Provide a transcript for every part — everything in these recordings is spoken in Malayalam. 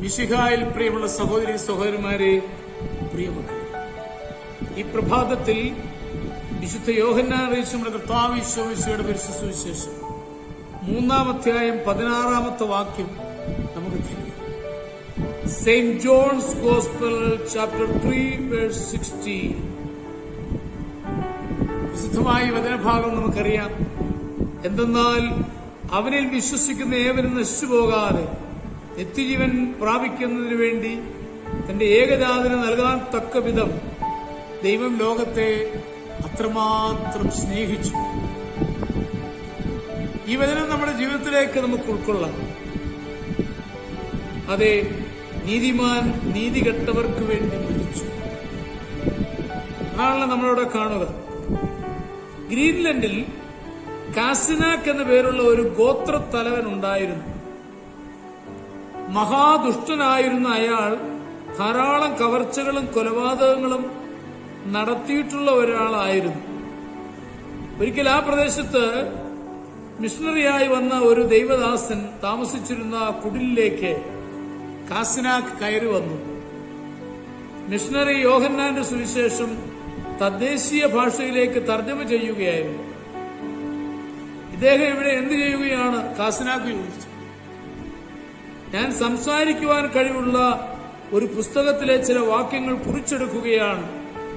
മിശിഹായിൽ പ്രിയമുള്ള സഹോദരി സഹോദരന്മാരെ പ്രിയമക്കളെ ഈ പ്രഭാതത്തിൽ വിശുദ്ധ യോഹന്നാൻ അറിയിച്ച നമ്മുടെ കർത്താവ് ഈശോമിശയുടെ പരിശുദ്ധ സുവിശേഷം മൂന്നാം അധ്യായം പതിനാറാമത്തെ വാക്യം നമുക്ക് ധരിക്കാം Saint John's gospel chapter three verse sixteen പ്രസിദ്ധമായ ഈ വചനഭാഗം നമുക്കറിയാം എന്തെന്നാൽ അവനിൽ വിശ്വസിക്കുന്ന ഏവനും നശിച്ചു പോകാതെ നിത്യജീവൻ പ്രാപിക്കുന്നതിനു വേണ്ടി തന്റെ ഏകജാതന് നൽകാൻ തക്ക വിധം ദൈവം ലോകത്തെ അത്രമാത്രം സ്നേഹിച്ചു ഈ വചനം നമ്മുടെ ജീവിതത്തിലേക്ക് നമുക്ക് ഉൾക്കൊള്ളാം അതെ നീതിമാൻ നീതി കെട്ടവർക്ക് വേണ്ടി മരിച്ചു അതാണല്ലോ നമ്മളിവിടെ കാണുക ഗ്രീൻലൻഡിൽ കാസിനാക്ക് എന്ന പേരുള്ള ഒരു ഗോത്രത്തലവൻ ഉണ്ടായിരുന്നു മഹാദുഷ്ടനായിരുന്ന അയാൾ ധാരാളം കവർച്ചകളും കൊലപാതകങ്ങളും നടത്തിയിട്ടുള്ള ഒരാളായിരുന്നു ഒരിക്കൽ ആ പ്രദേശത്ത് മിഷണറിയായി വന്ന ഒരു ദൈവദാസൻ താമസിച്ചിരുന്ന കുടിലിലേക്ക് കാസിനാക്ക് കയറി വന്നു മിഷണറി യോഹന്നാന്റെ സുവിശേഷം തദ്ദേശീയ ഭാഷയിലേക്ക് തർജ്ജമ ചെയ്യുകയായിരുന്നു ഇദ്ദേഹം ഇവിടെ എന്ത് ചെയ്യുകയാണ് കാസിനാക്ക് ചോദിച്ചു ഞാൻ സംസാരിക്കുവാൻ കഴിവുള്ള ഒരു പുസ്തകത്തിലെ ചില വാക്യങ്ങൾ കുറിച്ചെടുക്കുകയാണ്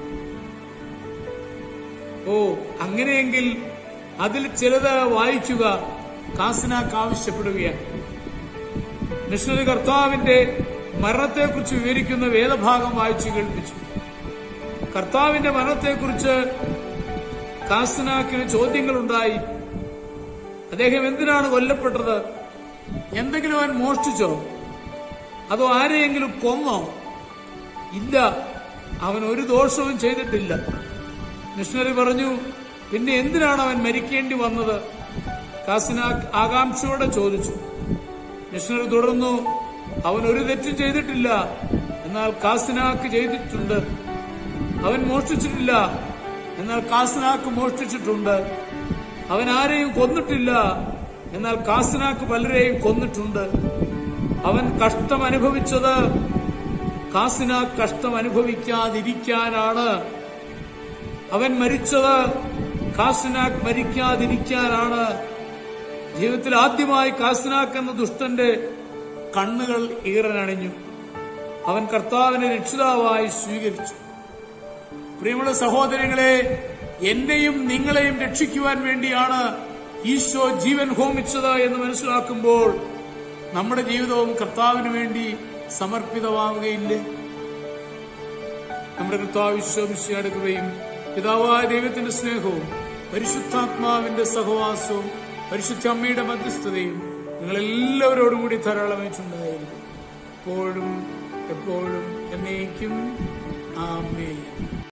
ഓ അങ്ങനെയെങ്കിൽ അതിൽ ചിലത് വായിക്കുക കാസിനാക്ക് ആവശ്യപ്പെടുകയാണ് മിഷണറി കർത്താവിന്റെ മരണത്തെക്കുറിച്ച് വിവരിക്കുന്ന വേദഭാഗം വായിച്ചു കേൾപ്പിച്ചു കർത്താവിന്റെ മരണത്തെക്കുറിച്ച് കാസിനാക്കിന് ചോദ്യങ്ങളുണ്ടായി അദ്ദേഹം എന്തിനാണ് കൊല്ലപ്പെട്ടത് എന്തെങ്കിലും അവൻ മോഷ്ടിച്ചോ അതോ ആരെയെങ്കിലും കൊന്നോ ഇല്ല അവൻ ഒരു ദോഷവും ചെയ്തിട്ടില്ല മിഷണറി പറഞ്ഞു പിന്നെ എന്തിനാണ് അവൻ മരിക്കേണ്ടി വന്നത് കാസിനാക്ക് ആകാംക്ഷയോടെ ചോദിച്ചു മിഷണറി തുടർന്നു അവൻ ഒരു തെറ്റും ചെയ്തിട്ടില്ല എന്നാൽ കാസിനാക്ക് ചെയ്തിട്ടുണ്ട് അവൻ മോഷ്ടിച്ചിട്ടില്ല എന്നാൽ കാസിനാക്ക് മോഷ്ടിച്ചിട്ടുണ്ട് അവൻ ആരെയും കൊന്നിട്ടില്ല എന്നാൽ കാസിനാക്ക് പലരെയും കൊന്നിട്ടുണ്ട് അവൻ കഷ്ടം അനുഭവിച്ചത് കാസിനാക്ക് കഷ്ടം അനുഭവിക്കാതിരിക്കാനാണ് അവൻ മരിച്ചത് കാസിനാക്ക് മരിക്കാതിരിക്കാനാണ് ജീവിതത്തിൽ ആദ്യമായി കാസിനാക്ക് എന്ന ദുഷ്ടന്റെ കണ്ണുകൾ ഈറനണിഞ്ഞു അവൻ കർത്താവിനെ രക്ഷിതാവായി സ്വീകരിച്ചു പ്രിയമുള്ള സഹോദരങ്ങളെ എന്നെയും നിങ്ങളെയും രക്ഷിക്കുവാൻ വേണ്ടിയാണ് ഈശോ ജീവൻ ഹോമിച്ചത് എന്ന് മനസ്സിലാക്കുമ്പോൾ നമ്മുടെ ജീവിതവും കർത്താവിന് വേണ്ടി സമർപ്പിതമാവുകയില്ലേ നമ്മുടെ കർത്താവ് ഈശോമിശിയുടെ കൃപയും പിതാവായ ദൈവത്തിന്റെ സ്നേഹവും പരിശുദ്ധാത്മാവിന്റെ സഹവാസവും പരിശുദ്ധ അമ്മയുടെ മധ്യസ്ഥതയും നിങ്ങളെല്ലാവരോടും കൂടി ധാരാളമായിട്ടുണ്ടായിരിക്കും എപ്പോഴും എപ്പോഴും എന്നേക്കും ആമേ